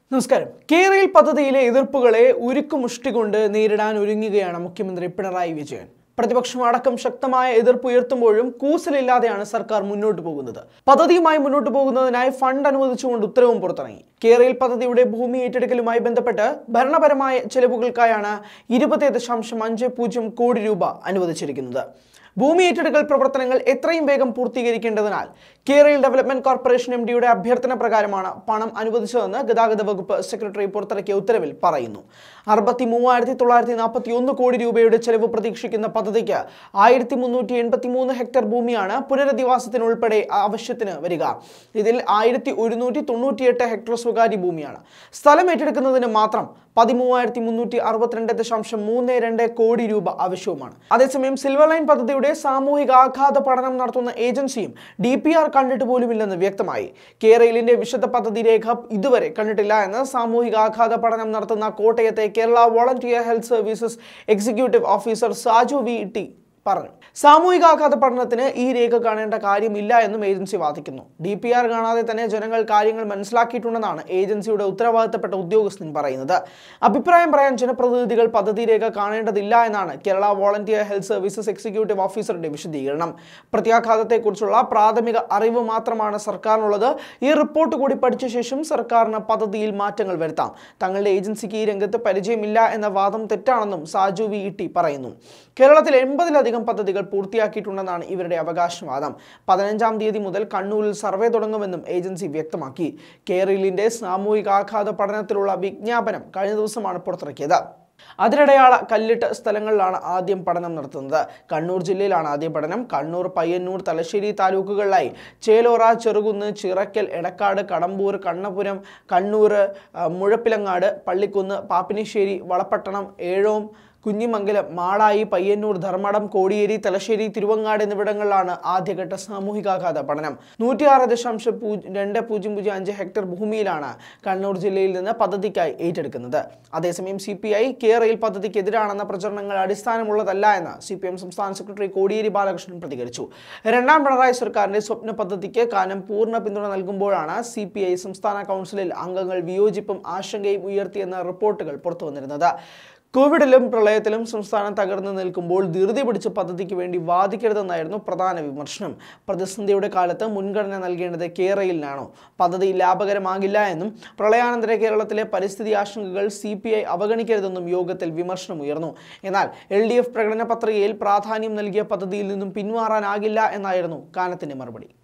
നമസ്കാരം കേരയിൽ പദ്ധതിയിലെ എതിർപ്പുകളെ ഉരുക്കുമുഷ്ടി കൊണ്ട് നേരിടാൻ ഒരുങ്ങുകയാണ് മുഖ്യമന്ത്രി പിണറായി വിജയൻ പ്രതിപക്ഷം അടക്കം ശക്തമായ എതിർപ്പ് ഉയർത്തുമ്പോഴും കൂസലില്ലാതെയാണ് സർക്കാർ മുന്നോട്ട് പോകുന്നത് പദ്ധതിയുമായി മുന്നോട്ട് പോകുന്നതിനായി ഫണ്ട് അനുവദിച്ചുകൊണ്ട് ഉത്തരവും പുറത്തിറങ്ങി കേരയിൽ പദ്ധതിയുടെ ഭൂമി ഏറ്റെടുക്കലുമായി ബന്ധപ്പെട്ട് ഭരണപരമായ ചെലവുകൾക്കായാണ് ഇരുപത്തി ദശാംശം അഞ്ച് പൂജ്യം കോടി രൂപ അനുവദിച്ചിരിക്കുന്നത് ഭൂമി ഏറ്റെടുക്കൽ പ്രവർത്തനങ്ങൾ എത്രയും വേഗം പൂർത്തീകരിക്കേണ്ടതിനാൽ കേരള ഡെവലപ്മെന്റ് കോർപ്പറേഷൻ എം ഡിയുടെ അഭ്യർത്ഥന പ്രകാരമാണ് പണം അനുവദിച്ചതെന്ന് ഗതാഗത വകുപ്പ് സെക്രട്ടറി പുറത്തിറക്കിയ ഉത്തരവിൽ പറയുന്നു അറുപത്തി മൂവായിരത്തി തൊള്ളായിരത്തി നാൽപ്പത്തി ഒന്ന് കോടി രൂപയുടെ ചെലവ് പ്രതീക്ഷിക്കുന്ന പദ്ധതിക്ക് ആയിരത്തി മുന്നൂറ്റി എൺപത്തി മൂന്ന് ഹെക്ടർ ഭൂമിയാണ് പുനരധിവാസത്തിനുൾപ്പെടെ ആവശ്യത്തിന് വരിക ഇതിൽ ആയിരത്തി ഒരുന്നൂറ്റി തൊണ്ണൂറ്റിയെട്ട് ഹെക്ടർ സ്വകാര്യ ഭൂമിയാണ് സ്ഥലം ഏറ്റെടുക്കുന്നതിന് മാത്രം പതിമൂവായിരത്തി മുന്നൂറ്റി അറുപത്തിരണ്ട് ദശാംശം മൂന്ന് രണ്ട് കോടി രൂപ ആവശ്യവുമാണ് അതേസമയം സിൽവർ ലൈൻ പദ്ധതിയുടെ സാമൂഹിക ആഘാത പഠനം നടത്തുന്ന ഏജൻസിയും ഡി പി ആർ കണ്ടിട്ട് പോലുമില്ലെന്ന് വ്യക്തമായി കേരളിന്റെ വിശദ പദ്ധതി രേഖ ഇതുവരെ കണ്ടിട്ടില്ല എന്ന് സാമൂഹിക ആഘാത പഠനം നടത്തുന്ന കോട്ടയത്തെ Kerala volunteer health services executive officer Saju V T പറഞ്ഞു സാമൂഹികാഘാത പഠനത്തിന് ഈ രേഖ കാണേണ്ട കാര്യമില്ല എന്നും ഏജൻസി വാദിക്കുന്നു ഡി പി ആർ കാണാതെ തന്നെ ജനങ്ങൾ കാര്യങ്ങൾ മനസ്സിലാക്കിയിട്ടുണ്ടെന്നാണ് ഏജൻസിയുടെ ഉത്തരവാദിത്തപ്പെട്ട ഉദ്യോഗസ്ഥൻ പറയുന്നത് അഭിപ്രായം പറയാൻ ജനപ്രതിനിധികൾ പദ്ധതി രേഖ കാണേണ്ടതില്ല എന്നാണ് Kerala volunteer health services executive ഓഫീസറുടെ വിശദീകരണം പ്രത്യാഘാതത്തെക്കുറിച്ചുള്ള പ്രാഥമിക അറിവ് മാത്രമാണ് സർക്കാരിനുള്ളത് ഈ റിപ്പോർട്ട് കൂടി പഠിച്ച ശേഷം സർക്കാരിന് പദ്ധതിയിൽ മാറ്റങ്ങൾ വരുത്താം തങ്ങളുടെ ഏജൻസിക്ക് ഈ രംഗത്ത് പരിചയമില്ല എന്ന വാദം തെറ്റാണെന്നും സാജു വി ഇ ടി പറയുന്നു കേരളത്തിൽ എൺപതിലധികം പദ്ധതികൾ പൂർത്തിയാക്കിയിട്ടുണ്ടെന്നാണ് ഇവരുടെ അവകാശവാദം പതിനഞ്ചാം തീയതി മുതൽ കണ്ണൂരിൽ സർവേ തുടങ്ങുമെന്നും ഏജൻസി വ്യക്തമാക്കി കേരളിന്റെ സാമൂഹികാഘാത പഠനത്തിലുള്ള വിജ്ഞാപനം കഴിഞ്ഞ ദിവസമാണ് പുറത്തിറക്കിയത് അതിനിടയാള കല്ലിട്ട് സ്ഥലങ്ങളിലാണ് ആദ്യം പഠനം നടത്തുന്നത് കണ്ണൂർ ജില്ലയിലാണ് ആദ്യ പഠനം കണ്ണൂർ പയ്യന്നൂർ തലശ്ശേരി താലൂക്കുകളിലായി ചേലോറ ചെറുകുന്ന് ചിറക്കൽ എടക്കാട് കടമ്പൂർ കണ്ണപുരം കണ്ണൂർ ആ, മുഴപ്പിലങ്ങാട് പള്ളിക്കുന്ന് പാപ്പിനിശ്ശേരി വളപട്ടണം ഏഴോം കുഞ്ഞിമംഗലം മാടായി പയ്യന്നൂർ ധർമ്മടം കോടിയേരി തലശ്ശേരി തിരുവങ്ങാട് എന്നിവിടങ്ങളിലാണ് ആദ്യഘട്ട സാമൂഹികാഘാത പഠനം നൂറ്റിയാറ് ദശാംശം പൂജ്യം രണ്ട് പൂജ്യം പൂജ്യം അഞ്ച് ഹെക്ടർ ഭൂമിയിലാണ് കണ്ണൂർ ജില്ലയിൽ നിന്ന് പദ്ധതിക്കായി ഏറ്റെടുക്കുന്നത് അതേസമയം സി പി ഐ കേരയിൽ പദ്ധതിക്കെതിരാണെന്ന പ്രചരണങ്ങൾ അടിസ്ഥാനമുള്ളതല്ല എന്ന് സി പി എം സംസ്ഥാന സെക്രട്ടറി കോടിയേരി ബാലകൃഷ്ണൻ പ്രതികരിച്ചു രണ്ടാം പിണറായി സർക്കാരിന്റെ സ്വപ്ന പദ്ധതിക്ക് കാനം പൂർണ്ണ പിന്തുണ നൽകുമ്പോഴാണ് സി പി ഐ സംസ്ഥാന കൗൺസിലിൽ അംഗങ്ങൾ വിയോജിപ്പും ആശങ്കയും ഉയർത്തിയെന്ന റിപ്പോർട്ടുകൾ പുറത്തുവന്നിരുന്നത് കോവിഡിലും പ്രളയത്തിലും സംസ്ഥാനം തകർന്നു നിൽക്കുമ്പോൾ ധൃതി പിടിച്ച പദ്ധതിക്ക് വേണ്ടി വാദിക്കരുതെന്നായിരുന്നു പ്രധാന വിമർശനം പ്രതിസന്ധിയുടെ കാലത്ത് മുൻഗണന നൽകേണ്ടത് കേരളിനാണോ പദ്ധതി ലാഭകരമാകില്ല എന്നും പ്രളയാനന്തര കേരളത്തിലെ പരിസ്ഥിതി ആശങ്കകൾ സി പി ഐ അവഗണിക്കരുതെന്നും യോഗത്തിൽ വിമർശനമുയർന്നു എന്നാൽ എൽ ഡി എഫ് പ്രകടന പത്രികയിൽ പ്രാധാന്യം നൽകിയ പദ്ധതിയിൽ നിന്നും പിന്മാറാനാകില്ല എന്നായിരുന്നു കാനത്തിന്റെ മറുപടി